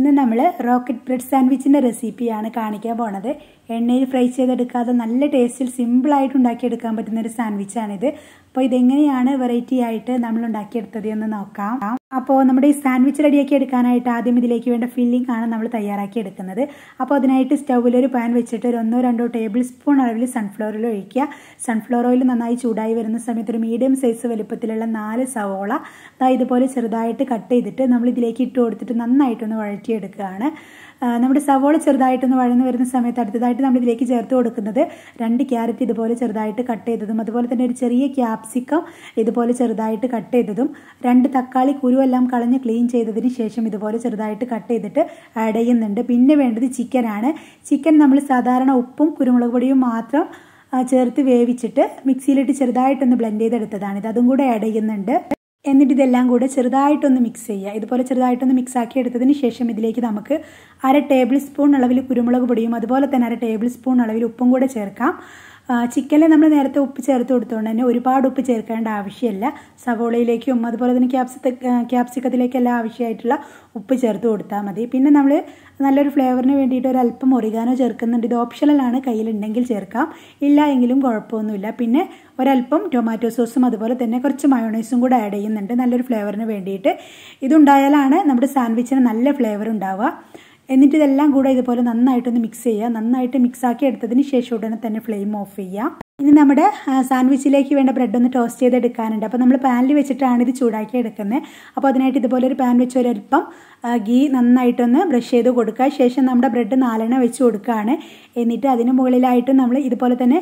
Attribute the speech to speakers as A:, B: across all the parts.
A: ഇന്ന് നമ്മൾ rocket bread സാൻഡ്വിച്ചിൻ്റെ റെസിപ്പിയാണ് കാണിക്കാൻ പോണത് എണ്ണയിൽ ഫ്രൈ ചെയ്തെടുക്കാതെ നല്ല ടേസ്റ്റിൽ സിമ്പിളായിട്ട് ഉണ്ടാക്കിയെടുക്കാൻ പറ്റുന്ന ഒരു സാൻഡ്വിച്ചാണിത് അപ്പോൾ ഇതെങ്ങനെയാണ് വെറൈറ്റി ആയിട്ട് നമ്മൾ ഉണ്ടാക്കിയെടുത്തത് എന്ന് നോക്കാം അപ്പോൾ നമ്മുടെ ഈ സാൻഡ്വിച്ച് റെഡിയാക്കി എടുക്കാനായിട്ട് ആദ്യം ഇതിലേക്ക് വേണ്ട ഫില്ലിംഗ് ആണ് നമ്മൾ തയ്യാറാക്കി എടുക്കുന്നത് അപ്പോൾ അതിനായിട്ട് സ്റ്റൗവിൽ ഒരു പാൻ വെച്ചിട്ട് ഒരു ഒന്നോ രണ്ടോ ടേബിൾ സ്പൂൺ അളവിൽ സൺഫ്ലവർ ഓയിൽ ഒഴിക്കുക സൺഫ്ലവർ ഓയിൽ നന്നായി ചൂടായി വരുന്ന സമയത്ത് ഒരു മീഡിയം സൈസ് വലുപ്പത്തിലുള്ള നാല് സവോള അതാ ഇതുപോലെ ചെറുതായിട്ട് കട്ട് ചെയ്തിട്ട് നമ്മൾ ഇതിലേക്ക് ഇട്ട് കൊടുത്തിട്ട് നന്നായിട്ടൊന്ന് വഴറ്റിയെടുക്കുകയാണ് നമ്മുടെ സവോള ചെറുതായിട്ടൊന്ന് വഴന്ന് വരുന്ന സമയത്ത് അടുത്തതായിട്ട് നമ്മൾ ഇതിലേക്ക് ചേർത്ത് കൊടുക്കുന്നത് രണ്ട് ക്യാരറ്റ് ഇതുപോലെ ചെറുതായിട്ട് കട്ട് ചെയ്തതും അതുപോലെ തന്നെ ഒരു ചെറിയ ക്യാപ്സിക്കം ഇതുപോലെ ചെറുതായിട്ട് കട്ട് ചെയ്തതും രണ്ട് തക്കാളി കുരുവെല്ലാം കളഞ്ഞ് ക്ലീൻ ചെയ്തതിന് ശേഷം ഇതുപോലെ ചെറുതായിട്ട് കട്ട് ചെയ്തിട്ട് ആഡ് ചെയ്യുന്നുണ്ട് പിന്നെ വേണ്ടത് ചിക്കനാണ് ചിക്കൻ നമ്മൾ സാധാരണ ഉപ്പും കുരുമുളക് പൊടിയും മാത്രം ചേർത്ത് വേവിച്ചിട്ട് മിക്സിയിലിട്ട് ചെറുതായിട്ടൊന്ന് ബ്ലെൻഡ് ചെയ്തെടുത്തതാണ് ഇത് അതും കൂടെ ആഡ് ചെയ്യുന്നുണ്ട് എന്നിട്ട് ഇതെല്ലാം കൂടെ ചെറുതായിട്ടൊന്ന് മിക്സ് ചെയ്യുക ഇതുപോലെ ചെറുതായിട്ടൊന്ന് മിക്സ് ആക്കി എടുത്തതിന് ശേഷം ഇതിലേക്ക് നമുക്ക് അര ടേബിൾ സ്പൂൺ അളവിൽ കുരുമുളക് പൊടിയും അതുപോലെ തന്നെ അര ടേബിൾ സ്പൂൺ അളവിൽ ഉപ്പും കൂടെ ചേർക്കാം ചിക്കനിൽ നമ്മൾ നേരത്തെ ഉപ്പ് ചേർത്ത് കൊടുത്തുകൊണ്ട് തന്നെ ഒരുപാട് ഉപ്പ് ചേർക്കേണ്ട ആവശ്യമില്ല സവോളയിലേക്കും അതുപോലെ തന്നെ ക്യാപ്സിക്ക ക്യാപ്സിക്കത്തിലേക്കെല്ലാം ആവശ്യമായിട്ടുള്ള ഉപ്പ് ചേർത്ത് കൊടുത്താൽ മതി പിന്നെ നമ്മൾ നല്ലൊരു ഫ്ലേവറിന് വേണ്ടിയിട്ട് ഒരു അല്പം ഒറിഗാനോ ചേർക്കുന്നുണ്ട് ഇത് ഓപ്ഷണലാണ് കയ്യിലുണ്ടെങ്കിൽ ചേർക്കാം ഇല്ല എങ്കിലും കുഴപ്പമൊന്നുമില്ല പിന്നെ ഒരല്പം ടൊമാറ്റോ സോസും അതുപോലെ തന്നെ കുറച്ച് മയോണൈസും കൂടെ ആഡ് ചെയ്യുന്നുണ്ട് നല്ലൊരു ഫ്ലേവറിന് വേണ്ടിയിട്ട് ഇതുണ്ടായാലാണ് നമ്മുടെ സാൻഡ്വിച്ചിന് നല്ല ഫ്ലേവർ ഉണ്ടാവുക എന്നിട്ട് ഇതെല്ലാം കൂടെ ഇതുപോലെ നന്നായിട്ടൊന്ന് മിക്സ് ചെയ്യുക നന്നായിട്ട് മിക്സ് ആക്കി എടുത്തതിന് ശേഷം ഉടനെ തന്നെ ഫ്ലെയിം ഓഫ് ചെയ്യുക ഇനി നമ്മുടെ സാൻഡ്വിച്ചിലേക്ക് വേണ്ട ബ്രെഡ് ഒന്ന് ടോസ്റ്റ് ചെയ്തെടുക്കാനുണ്ട് അപ്പോൾ നമ്മൾ പാനിൽ വെച്ചിട്ടാണ് ഇത് ചൂടാക്കി എടുക്കുന്നത് അപ്പോൾ അതിനായിട്ട് ഇതുപോലെ ഒരു പാൻ വെച്ച് ഒരല്പം ഗീ നന്നായിട്ടൊന്ന് ബ്രഷ് ചെയ്ത് കൊടുക്കുക ശേഷം നമ്മുടെ ബ്രെഡ് നാലെണ്ണ വെച്ച് കൊടുക്കുകയാണ് എന്നിട്ട് അതിന് മുകളിലായിട്ട് നമ്മൾ ഇതുപോലെ തന്നെ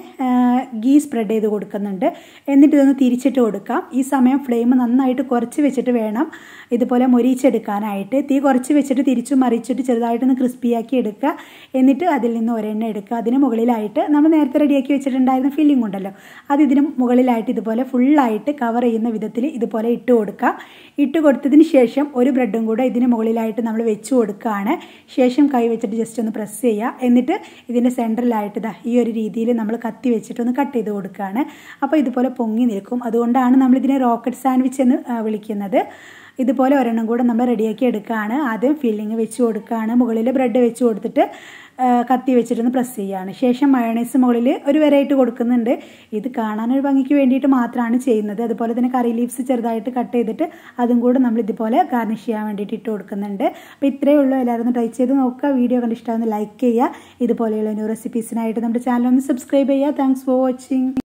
A: ഗീ സ്പ്രെഡ് ചെയ്ത് കൊടുക്കുന്നുണ്ട് എന്നിട്ട് ഇതൊന്ന് തിരിച്ചിട്ട് കൊടുക്കാം ഈ സമയം ഫ്ലെയിം നന്നായിട്ട് കുറച്ച് വെച്ചിട്ട് വേണം ഇതുപോലെ മൊരിച്ചെടുക്കാനായിട്ട് തീ കുറച്ച് വെച്ചിട്ട് തിരിച്ചു മറിച്ചിട്ട് ചെറുതായിട്ടൊന്ന് ക്രിസ്പിയാക്കി എടുക്കുക എന്നിട്ട് അതിൽ നിന്ന് ഒരെണ്ണ എടുക്കുക അതിന് മുകളിലായിട്ട് നമ്മൾ നേരത്തെ റെഡിയാക്കി വെച്ചിട്ടുണ്ടായിരുന്ന ഫില്ലിംഗ് ഉണ്ടല്ലോ അത് ഇതിന് മുകളിലായിട്ട് ഇതുപോലെ ഫുള്ളായിട്ട് കവർ ചെയ്യുന്ന വിധത്തിൽ ഇതുപോലെ ഇട്ട് കൊടുക്കുക ഇട്ട് കൊടുത്തതിന് ശേഷം ഒരു ബ്രെഡും കൂടെ ഇതിന് മുകളിലായിട്ട് നമ്മൾ വെച്ച് കൊടുക്കുകയാണ് ശേഷം കൈ വെച്ചിട്ട് ജസ്റ്റ് ഒന്ന് പ്രസ് ചെയ്യുക എന്നിട്ട് ഇതിൻ്റെ സെൻറ്ററിലായിട്ട് ഇതാ ഈ ഒരു രീതിയിൽ നമ്മൾ കത്തി വെച്ചിട്ട് ഒന്ന് കട്ട് ചെയ്ത് കൊടുക്കുകയാണ് അപ്പോൾ ഇതുപോലെ പൊങ്ങി നിൽക്കും അതുകൊണ്ടാണ് നമ്മൾ ഇതിനെ റോക്കറ്റ് സാൻഡ്വിച്ച് എന്ന് വിളിക്കുന്നത് ഇതുപോലെ ഒരെണ്ണം കൂടെ നമ്മൾ റെഡിയാക്കി എടുക്കുകയാണ് ആദ്യം ഫില്ലിങ് വെച്ച് കൊടുക്കുകയാണ് മുകളിൽ ബ്രെഡ് വെച്ച് കൊടുത്തിട്ട് കത്തി വെച്ചിട്ടൊന്ന് പ്രസ് ചെയ്യുകയാണ് ശേഷം മയണൈസ് മുകളിൽ ഒരു വെറൈറ്റി കൊടുക്കുന്നുണ്ട് ഇത് കാണാനൊരു ഭംഗിക്ക് വേണ്ടിയിട്ട് മാത്രമാണ് ചെയ്യുന്നത് അതുപോലെ തന്നെ കറി ലീവ്സ് ചെറുതായിട്ട് കട്ട് ചെയ്തിട്ട് അതും കൂടെ നമ്മൾ ഇതുപോലെ ഗാർണിഷ് ചെയ്യാൻ വേണ്ടിയിട്ട് ഇട്ട് കൊടുക്കുന്നുണ്ട് അപ്പോൾ ഇത്രയേ ഉള്ളൂ എല്ലാവരും ഒന്ന് ട്രൈ ചെയ്ത് നോക്കുക വീഡിയോ കണ്ടിഷ്ടമാകുന്ന ലൈക്ക് ചെയ്യുക ഇതുപോലെയുള്ള ന്യൂ റെസിപ്പീസിനായിട്ട് നമ്മുടെ ചാനൽ ഒന്ന് സബ്സ്ക്രൈബ് ചെയ്യുക താങ്ക്സ് ഫോർ വാച്ചിങ്